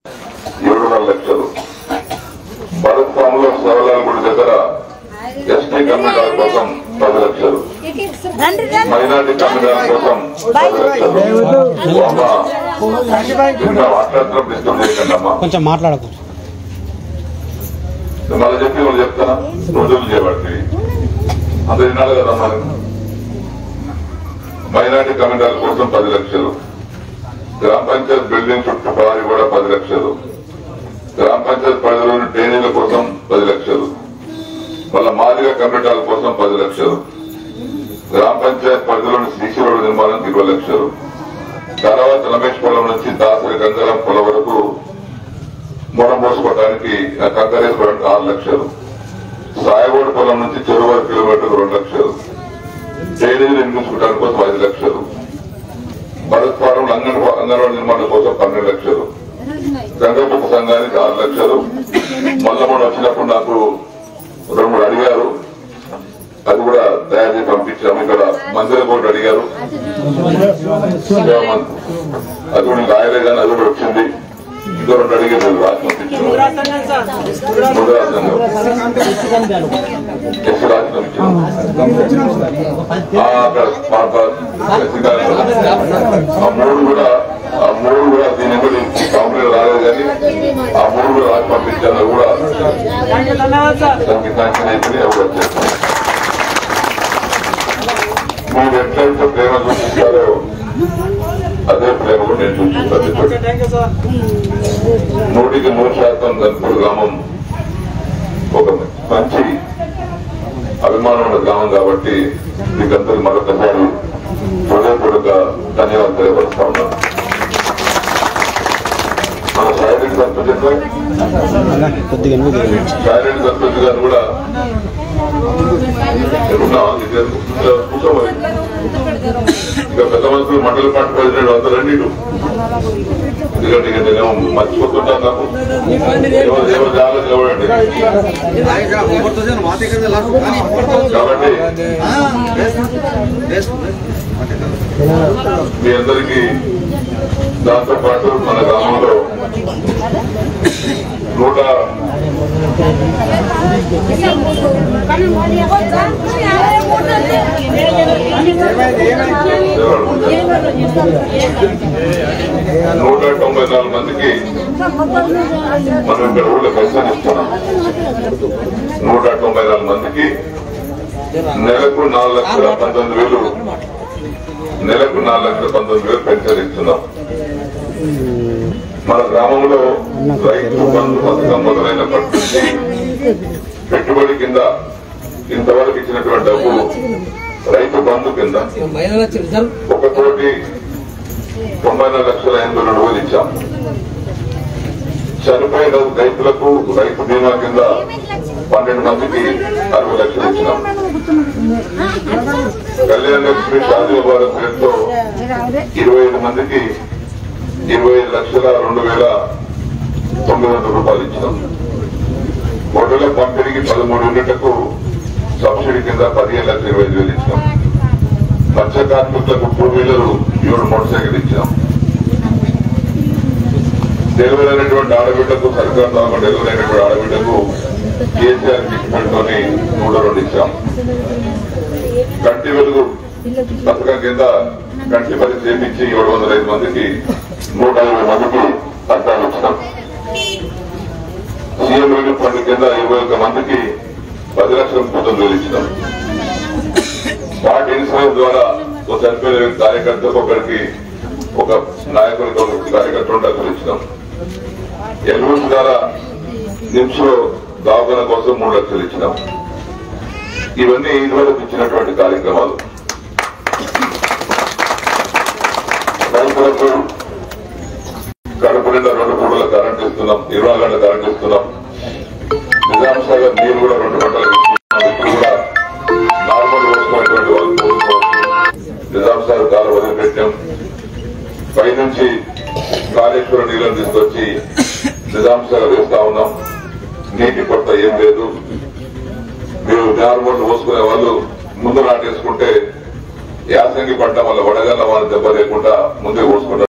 ఏడున్నర లక్షలు భరత్స్వాములో సవలాల గుడి దగ్గర ఎస్టీ కమ్యూనిటీ కోసం పది లక్షలు మైనార్టీ కమ్యూనిటీ కోసం పది లక్షలు అమ్మా, ఇంకా మాట్లాడుతున్నప్పుడు డిస్టర్బ్ చేయకండి అమ్మా కొంచెం మాట్లాడకు మళ్ళీ చెప్పి వాళ్ళు చెప్తానా రోజులు చేయబట్టి అంత వినాలి కదా మరి మైనార్టీ కమ్యూనిటీల కోసం పది లక్షలు గ్రామ పంచాయత్ బిల్డింగ్ చుట్టూ ప్రహారీ కూడా పది లక్షలు గ్రామ పంచాయత్ పరిధిలోని ట్రైనీల కోసం పది లక్షలు మళ్ళా మాదిగ కమ్యూనిటీల కోసం పది లక్షలు గ్రామ పంచాయత్ పరిధిలోని సీసీ రోడ్డు నిర్మాణానికి ఇరవై లక్షలు తర్వాత రమేష్ పొలం నుంచి దాసరి గంగారం పొలం వరకు మూడం పోసుకోవడానికి కంకరేసుకోవడానికి ఆరు లక్షలు సాయగోడు పొలం నుంచి చెరువు కిలోమీటర్ రెండు లక్షలు డ్రైనేజీలు నిర్మించుకోవడానికి కోసం ఐదు లక్షలు భరత్ ఫారం అంగన్ అంగన్వాడీ నిర్మాణం కోసం పన్నెండు లక్షలు గంగపప్ప సంఘానికి ఆరు లక్షలు మల్లమూడు వచ్చినప్పుడు నాకు రెండు మూడు అడిగారు అది కూడా తయారు చేసి పంపించాము ఇక్కడ మందిర బోర్డు అడిగారు అది కూడా ఇంకా ఆయలే కానీ అది కూడా వచ్చింది ఇంకో రెండు అడిగారు అది రాసి పంపించాము మూడు రాజ్యాంగం ఎస్ రాసి పంపించాము ఆ, అక్కడ పాప ఎస్ గారు. ఆ మూడు కూడా ఆ మూడు కూడా దీని కూడా కంపెనీ రాలేదు కానీ ఆ మూడు కూడా రాసి పంపించాను అది కూడా దానికి శాంక్షన్ అయిపోయి అవి వచ్చేస్తాయి మీరు ఎట్లయితే ప్రేమ చూపిస్తారో అదే ప్రేమ కూడా నేను చూపిస్తాను ఇప్పుడు. నూటికి నూరు శాతం గన్పూర్ గ్రామం ఒక మంచి అభిమానం ఉన్న గ్రామం కాబట్టి మీకందరూ మరొకసారి హృదయపూర్వక ధన్యవాదాలు తెలియపరుస్తా ఉన్నాను మన సాయిరెడ్డి సర్పంచ్ కొద్దిగా నువ్వు దిగు. సాయిరెడ్డి సర్పంచ్ గారు కూడా ఎక్కడున్నావా? ఇదే కూర్చోమని ఇక పెద్ద మనుషులు మండల పార్టీ ప్రెసిడెంట్ అందరూ రండి ఇటు. ఎందుకంటే ఇక నేనేమో మర్చిపోతుంటాను నాకు ఏమో ఏమో జాగ్రత్త నిలబడండి కాబట్టి మీ అందరికీ దాంతో పాటు మన గ్రామంలో నూట నూట తొంభై నాలుగు మందికి మనం ఇక్కడ ఊళ్ళో పెన్షన్ ఇస్తున్నాం నూట తొంభై నాలుగు మందికి నెలకు నాలుగు లక్షల పంతొమ్మిది వేలు నెలకు నాలుగు లక్షల పంతొమ్మిది వేలు పెన్షన్ ఇస్తున్నాం మన గ్రామంలో రైతు బంధు పథకం మొదలైనప్పటి నుంచి పెట్టుబడి కింద ఇంతవరకు ఇచ్చినటువంటి డబ్బు రైతు బంధు కింద ఒక కోటి తొంభై నాలుగు లక్షల ఎనభై రెండు వేలు ఇచ్చాం చనిపోయిన రైతులకు రైతు బీమా కింద పన్నెండు మందికి అరవై లక్షలు ఇచ్చినాం కళ్యాణ లక్ష్మి షాదీ భారత్ పేరుతో ఇరవై ఐదు మందికి ఇరవై ఐదు లక్షల రెండు వేల తొమ్మిది వందల రూపాయలు ఇచ్చినాం గొడ్డల పంపిణీకి పదమూడు యూనిట్లకు సబ్సిడీ కింద పదిహేను లక్షల ఇరవై ఐదు వేలు ఇచ్చినాం మత్స్య కార్మికులకు టూ వీలర్ ఏడు మోటార్ సైకిల్ ఇచ్చినాం డెలివరీ అయినటువంటి ఆడబిడ్డకు సర్కార్ ద్వారా డెలివరీ అయినటువంటి ఆడబిడ్డకు కేసీఆర్ కిట్మెంట్తోని మూడో రెండు ఇచ్చాం కంటి వెలుగు పథకం కింద కంటి పని చేపించి ఏడు వందల ఐదు మందికి నూట ఇరవై మందికి పట్టాలు ఇచ్చినాం సీఎం రిలీఫ్ ఫండ్ కింద ఇరవై ఒక్క మందికి పది లక్షల ముప్పై వేలు ఇచ్చినాం పార్టీ ఇన్సూరెన్స్ ద్వారా ఒక చనిపోయిన వ్యక్తి కార్యకర్తకు ఒకరికి ఒక నాయకునికి ఒక కార్యకర్త రెండు లక్షలు ఇచ్చినాం ఎల్వూస్ ద్వారా నిమ్స్ లో దావఖాన కోసం మూడు లక్షలు ఇచ్చినాం ఇవన్నీ ఇదివరకు ఇచ్చినటువంటి కార్యక్రమాలు రైతులకు కడుపు నిండా రెండు పూటల కరెంట్ ఇస్తున్నాం ఇరవై గంటల కరెంట్ ఇస్తున్నాం నిజాం సాగర్ నీరు కూడా రెండు గంటలకు ఇస్తున్నాం ఇప్పుడు కూడా నార్మల్ పోసుకునేటువంటి వాళ్ళు పోసుకోవచ్చు నిజాం సాగర్ కాలు వదిలిపెట్టాం పైనుంచి కాళేశ్వరం నీళ్ళని తీసుకొచ్చి నిజాం సాగర్ వేస్తా ఉన్నాం నీటి కొరత ఏం లేదు మీరు నార్మల్ పోసుకునే వాళ్ళు ముందు నాటేసుకుంటే యాసంగి పడ్డ వల్ల వడగల్ల వాళ్ళ దెబ్బ లేకుండా ముందే పోసుకుంటారు